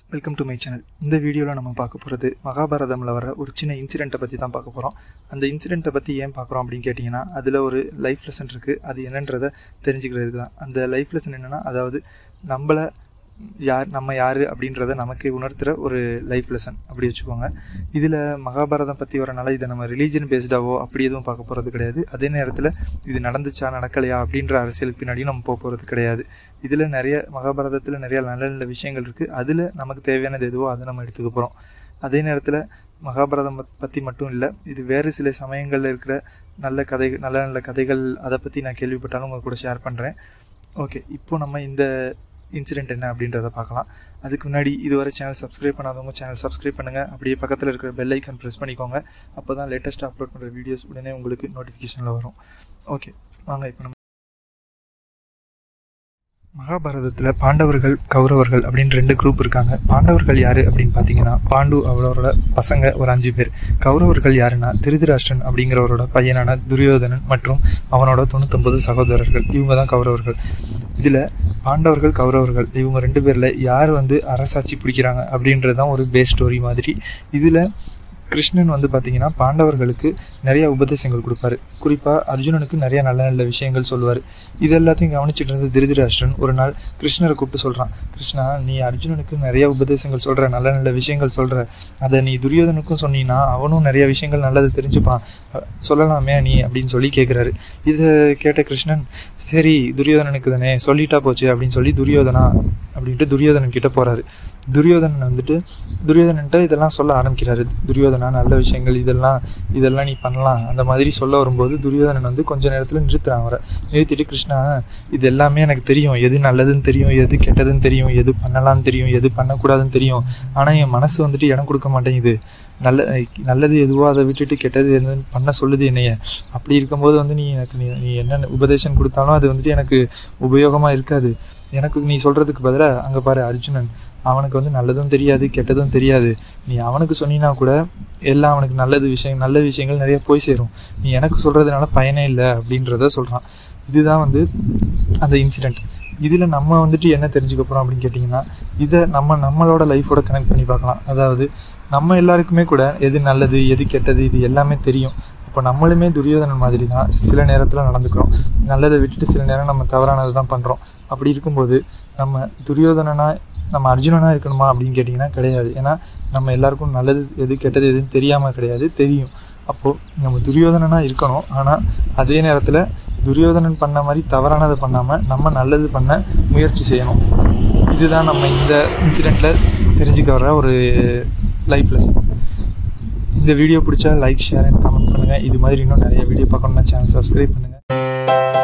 welcome to my channel இந்த வீடியோவில் நம்ம பார்க்க போகிறது மகாபாரதமில் வர ஒரு சின்ன இன்சிடெண்ட்டை பற்றி தான் பார்க்க போகிறோம் அந்த இன்சிடெண்ட்டை பற்றி ஏன் பார்க்குறோம் அப்படின்னு கேட்டிங்கன்னா அதில் ஒரு லைஃப் லெசன் இருக்குது அது என்னன்றதை தெரிஞ்சுக்கிறதுக்கு தான் அந்த லைஃப் லெசன் என்னென்னா அதாவது நம்மளை யார் நம்ம யார் அப்படின்றத நமக்கு உணர்த்துகிற ஒரு லைஃப் லெசன் அப்படி வச்சுக்கோங்க இதில் மகாபாரதம் பற்றி வரனால இதை நம்ம ரிலீஜன் பேஸ்டாவோ அப்படி எதுவும் பார்க்க போகிறது கிடையாது அதே நேரத்தில் இது நடந்துச்சா நடக்கலையா அப்படின்ற அரசியல் பின்னாடியும் நம்ம போக போகிறது கிடையாது இதில் நிறைய மகாபாரதத்தில் நிறைய நல்ல நல்ல விஷயங்கள் இருக்குது அதில் நமக்கு தேவையானது எதுவோ அதை நம்ம எடுத்துக்க போகிறோம் அதே நேரத்தில் மகாபாரதம் பற்றி மட்டும் இல்லை இது வேறு சில சமயங்களில் இருக்கிற நல்ல கதை நல்ல நல்ல கதைகள் அதை பற்றி நான் கேள்விப்பட்டாலும் உங்கள் கூட ஷேர் பண்ணுறேன் ஓகே இப்போ நம்ம இந்த இன்சிடென்ட் என்ன அப்படின்றத பார்க்கலாம் அதுக்கு முன்னாடி இதுவரை சேனல் சப்ஸ்கிரைப் பண்ணாதவங்க சேனல் சப்ஸ்கிரைப் பண்ணுங்கள் அப்படியே பக்கத்தில் இருக்கிற பெல் ஐக்கன் ப்ரெஸ் பண்ணிக்கோங்க அப்போ தான் லேட்டஸ்ட்டாக அப்லோட் பண்ணுற வீடியோஸ் உடனே உங்களுக்கு நோட்டிஃபிகேஷனில் வரும் ஓகே வாங்க இப்போ நம்ம மகாபாரதத்தில் பாண்டவர்கள் கௌரவர்கள் அப்படின்னு ரெண்டு குரூப் இருக்காங்க பாண்டவர்கள் யாரு அப்படின்னு பார்த்தீங்கன்னா பாண்டு அவரோட பசங்க ஒரு அஞ்சு பேர் கௌரவர்கள் யாருன்னா திருதராஷ்டிரன் அப்படிங்கிறவரோட பையனான துரியோதனன் மற்றும் அவனோட தொண்ணூத்தொன்பது சகோதரர்கள் இவங்க தான் கௌரவர்கள் இதில் பாண்டவர்கள் கௌரவர்கள் இவங்க ரெண்டு பேரில் யார் வந்து அரசாட்சி பிடிக்கிறாங்க அப்படின்றது தான் ஒரு பேஸ் ஸ்டோரி மாதிரி இதில் கிருஷ்ணன் வந்து பார்த்தீங்கன்னா பாண்டவர்களுக்கு நிறைய உபதேசங்கள் கொடுப்பாரு குறிப்பாக அர்ஜுனனுக்கு நிறைய நல்ல நல்ல விஷயங்கள் சொல்லுவார் இது எல்லாத்தையும் கவனிச்சுட்டு இருந்த திருதராஷ்டிரன் ஒரு நாள் கிருஷ்ணரை கூப்பிட்டு சொல்கிறான் கிருஷ்ணா நீ அர்ஜுனனுக்கு நிறைய உபதேசங்கள் சொல்கிற நல்ல நல்ல விஷயங்கள் சொல்கிற அதை நீ துரியோதனுக்கும் சொன்னீங்கன்னா அவனும் நிறைய விஷயங்கள் நல்லது தெரிஞ்சுப்பான் சொல்லலாமே நீ அப்படின்னு சொல்லி கேட்குறாரு இதை கேட்ட கிருஷ்ணன் சரி துரியோதனனுக்கு தானே சொல்லிட்டா போச்சு அப்படின்னு சொல்லி துரியோதனா அப்படின்ட்டு துரியோதனன் கிட்ட போகிறாரு துரியோதனன் வந்துட்டு துரியோதனன்ட்ட இதெல்லாம் சொல்ல ஆரம்பிக்கிறாரு துரியோதனா நல்ல விஷயங்கள் இதெல்லாம் இதெல்லாம் நீ பண்ணலாம் அந்த மாதிரி சொல்ல வரும்போது துரியோதனன் வந்து கொஞ்ச நேரத்தில் நிறுத்துறான் அவரை நிறுத்திட்டு கிருஷ்ணா இது எல்லாமே எனக்கு தெரியும் எது நல்லதுன்னு தெரியும் எது கெட்டதுன்னு தெரியும் எது பண்ணலாம்னு தெரியும் எது பண்ணக்கூடாதுன்னு தெரியும் ஆனால் என் மனசு வந்துட்டு இடம் கொடுக்க மாட்டேங்குது நல்ல நல்லது எதுவோ அதை விட்டுட்டு கெட்டது எதுன்னு பண்ண சொல்லுது என்னைய அப்படி இருக்கும்போது வந்து நீ எனக்கு நீ நீ என்ன உபதேசம் கொடுத்தாலும் அது வந்துட்டு எனக்கு உபயோகமாக இருக்காது எனக்கு நீ சொல்கிறதுக்கு பதிலாக அங்கே பாரு அர்ஜுனன் அவனுக்கு வந்து நல்லதும் தெரியாது கெட்டதும் தெரியாது நீ அவனுக்கு சொன்னீங்கன்னா கூட எல்லாம் அவனுக்கு நல்லது விஷயம் நல்ல விஷயங்கள் நிறைய போய் சேரும் நீ எனக்கு சொல்கிறதுனால பயனே இல்லை அப்படின்றத சொல்கிறான் இதுதான் வந்து அந்த இன்சிடெண்ட் இதில் நம்ம வந்துட்டு என்ன தெரிஞ்சுக்க போகிறோம் அப்படின்னு கேட்டிங்கன்னா இதை நம்ம நம்மளோட லைஃபோட கனெக்ட் பண்ணி பார்க்கலாம் அதாவது நம்ம எல்லாருக்குமே கூட எது நல்லது எது கெட்டது இது எல்லாமே தெரியும் இப்போ நம்மளுமே துரியோதனன் மாதிரி தான் சில நேரத்தில் நடந்துக்கிறோம் நல்லதை விட்டுட்டு சில நேரம் நம்ம தவறானது தான் பண்ணுறோம் அப்படி இருக்கும்போது நம்ம துரியோதனனா நம்ம அர்ஜுனனாக இருக்கணுமா அப்படின்னு கேட்டிங்கன்னா கிடையாது ஏன்னா நம்ம எல்லாருக்கும் நல்லது எது கெட்டது எதுன்னு தெரியாமல் கிடையாது தெரியும் அப்போது நம்ம துரியோதனனாக இருக்கணும் ஆனால் அதே நேரத்தில் துரியோதனன் பண்ண மாதிரி தவறானதை பண்ணாமல் நம்ம நல்லது பண்ண முயற்சி செய்யணும் இதுதான் நம்ம இந்த இன்சிடெண்ட்டில் தெரிஞ்சுக்க வர ஒரு லைஃப் லெசன் இந்த வீடியோ பிடிச்சா லைக் ஷேர் அண்ட் கமெண்ட் பண்ணுங்கள் இது மாதிரி இன்னும் நிறைய வீடியோ பார்க்கணுன்னா சேனல் சப்ஸ்கிரைப் பண்ணுங்கள்